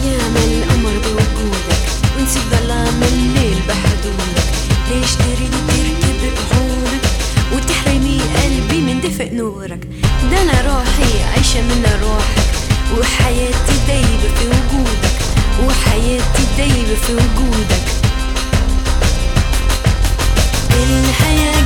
أيام القمر بوجودك ونسيب ظلام الليل بحدودك ليش تريد تركب بعونك وتحرمي قلبي من دفء نورك ده أنا روحي عايشة من روحك وحياتي دايبة في وجودك وحياتي دايبة في وجودك الحياة